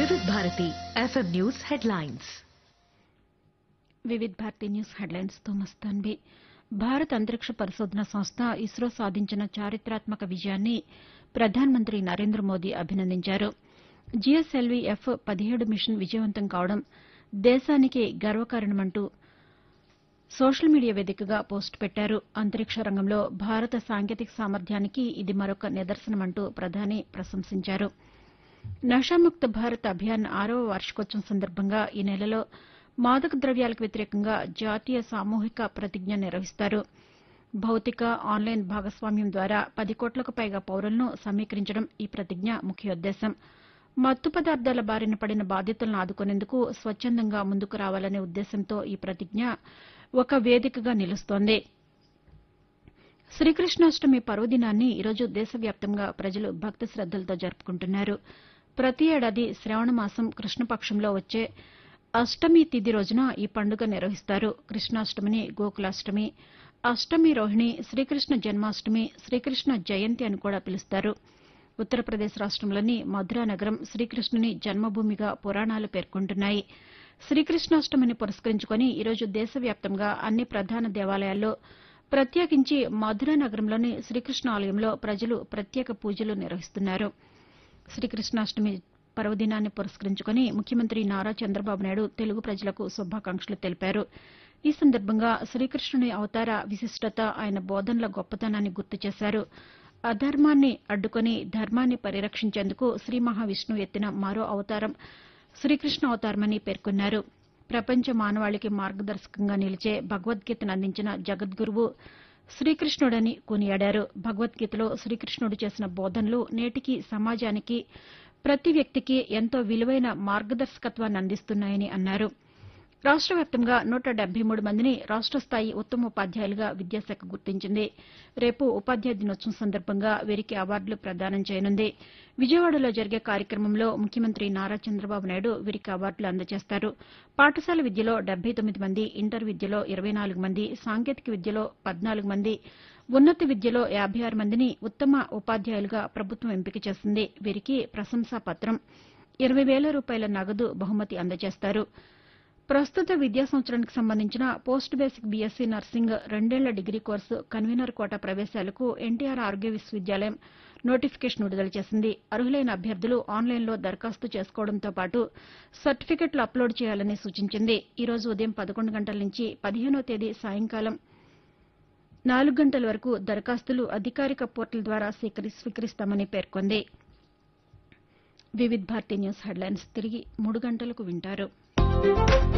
వివిధ Bharati FM news headlines Vividh Bharati news headlines తో మస్తాన్వి భారత అంతరిక్ష పరిశోధన సంస్థ ఇస్రో సాధించిన చారిత్రాత్మక విజయాన్ని ప్రధానమంత్రి నరేంద్ర మోదీ అభినందించారు జీఎస్ఎల్వీ ఎఫ్ పదిహేడు మిషన్ విజయవంతం కావడం దేశానికి గర్వకారణమంటూ సోషల్ మీడియా వేదికగా పోస్టు పెట్టారు అంతరిక్ష రంగంలో భారత సాంకేతిక సామర్థ్యానికి ఇది మరొక నిదర్శనమంటూ ప్రధాని ప్రశంసించారు నషాముక్త భారత్ అభియాన్ ఆరవ వార్షికోత్సవం సందర్భంగా ఈ నెలలో మాదక ద్రవ్యాలకు వ్యతిరేకంగా జాతీయ సామూహిక ప్రతిజ్ఞ నిర్వహిస్తారు భౌతిక ఆన్లైన్ భాగస్వామ్యం ద్వారా పది కోట్లకు పైగా పౌరులను సమీకరించడం ఈ ప్రతిజ్ఞ ముఖ్యోద్దేశం మత్తు పదార్థాల బారిన పడిన బాధితులను ఆదుకునేందుకు స్వచ్చందంగా ముందుకు రావాలనే ఉద్దేశంతో ఈ ప్రతిజ్ఞ ఒక వేదికగా నిలుస్తోంది శ్రీకృష్ణాష్టమి పర్వదినాన్ని ఈరోజు దేశవ్యాప్తంగా ప్రజలు భక్తి శ్రద్దలతో జరుపుకుంటున్నారు ప్రతి ఏడాది శ్రావణ మాసం కృష్ణపక్షంలో వచ్చే అష్టమి తిథి రోజున ఈ పండుగ నిర్వహిస్తారు కృష్ణాష్టమిని గోకులాష్టమి అష్టమి రోహిణి శ్రీకృష్ణ జన్మాష్టమి శ్రీకృష్ణ జయంతి అని కూడా పిలుస్తారు ఉత్తరప్రదేశ్ రాష్టంలోని మధురా నగరం శ్రీకృష్ణుని జన్మభూమిగా పురాణాలు పేర్కొంటున్నాయి శ్రీకృష్ణాష్టమిని పురస్కరించుకుని ఈరోజు దేశవ్యాప్తంగా అన్ని ప్రధాన దేవాలయాల్లో ప్రత్యేకించి మధురా నగరంలోని శ్రీకృష్ణ ఆలయంలో ప్రజలు ప్రత్యేక పూజలు నిర్వహిస్తున్నారు శ్రీకృష్ణాష్టమి పర్వదినాన్ని పురస్కరించుకుని ముఖ్యమంత్రి నారా చంద్రబాబు నాయుడు తెలుగు ప్రజలకు శుభాకాంక్షలు తెలిపారు ఈ సందర్భంగా శ్రీకృష్ణుని అవతార విశిష్టత ఆయన బోధనల గొప్పతనాన్ని గుర్తు చేశారు అధర్మాన్ని అడ్డుకొని ధర్మాన్ని పరిరక్షించేందుకు శ్రీ మహావిష్ణువు ఎత్తిన మరో అవతారం శ్రీకృష్ణ అవతారమని పేర్కొన్నారు ప్రపంచ మానవాళికి మార్గదర్శకంగా నిలిచే భగవద్గీతను అందించిన జగద్గురువు శ్రీకృష్ణుడని కొనియాడారు భగవద్గీతలో శ్రీకృష్ణుడు చేసిన బోధనలు నేటికి సమాజానికి ప్రతి వ్యక్తికి ఎంతో విలువైన మార్గదర్శకత్వాన్ని అందిస్తున్నాయని అన్నారు రాష్ట వ్యాప్తంగా నూట డెబ్బై మూడు మందిని రాష్ట స్థాయి ఉత్తమ ఉపాధ్యాయులుగా విద్యాశాఖ గుర్తించింది రేపు ఉపాధ్యాయ దినోత్సవం సందర్భంగా వీరికి అవార్డులు ప్రదానం చేయనుంది విజయవాడలో జరిగే కార్యక్రమంలో ముఖ్యమంత్రి నారా చంద్రబాబు నాయుడు వీరికి అవార్డులు అందజేస్తారు పాఠశాల విద్యలో డెబ్బై తొమ్మిది మంది ఇంటర్ విద్యలో ఇరవై నాలుగు మంది సాంకేతిక విద్యలో పద్నాలుగు మంది ఉన్నత విద్యలో యాభై ఆరు మందిని ఉత్తమ ఉపాధ్యాయులుగా ప్రభుత్వం ఎంపిక చేసింది వీరికి ప్రశంసా పత్రం ఇరవై వేల రూపాయల నగదు బహుమతి అందజేస్తారు ప్రస్తుత విద్యా సంవత్సరానికి సంబంధించిన పోస్ట్ బేసిక్ బీఎస్సీ నర్సింగ్ రెండేళ్ల డిగ్రీ కోర్సు కన్వీనర్ కోటా ప్రవేశాలకు ఎన్టీఆర్ ఆరోగ్య విశ్వవిద్యాలయం నోటిఫికేషన్ విడుదల చేసింది అర్హులైన అభ్యర్థులు ఆన్లైన్లో దరఖాస్తు చేసుకోవడంతో పాటు సర్టిఫికెట్లు అప్లోడ్ చేయాలని సూచించింది ఈ రోజు ఉదయం పదకొండు గంటల నుంచి పదిహేనో తేదీ సాయంకాలం నాలుగు గంటల వరకు దరఖాస్తులు అధికారిక పోర్టల్ ద్వారా స్వీకరి స్వీకరిస్తామని పేర్కొంది వివిధ్ భారతి న్యూస్ హెడ్లైన్స్ తిరిగి మూడు గంటలకు వింటారు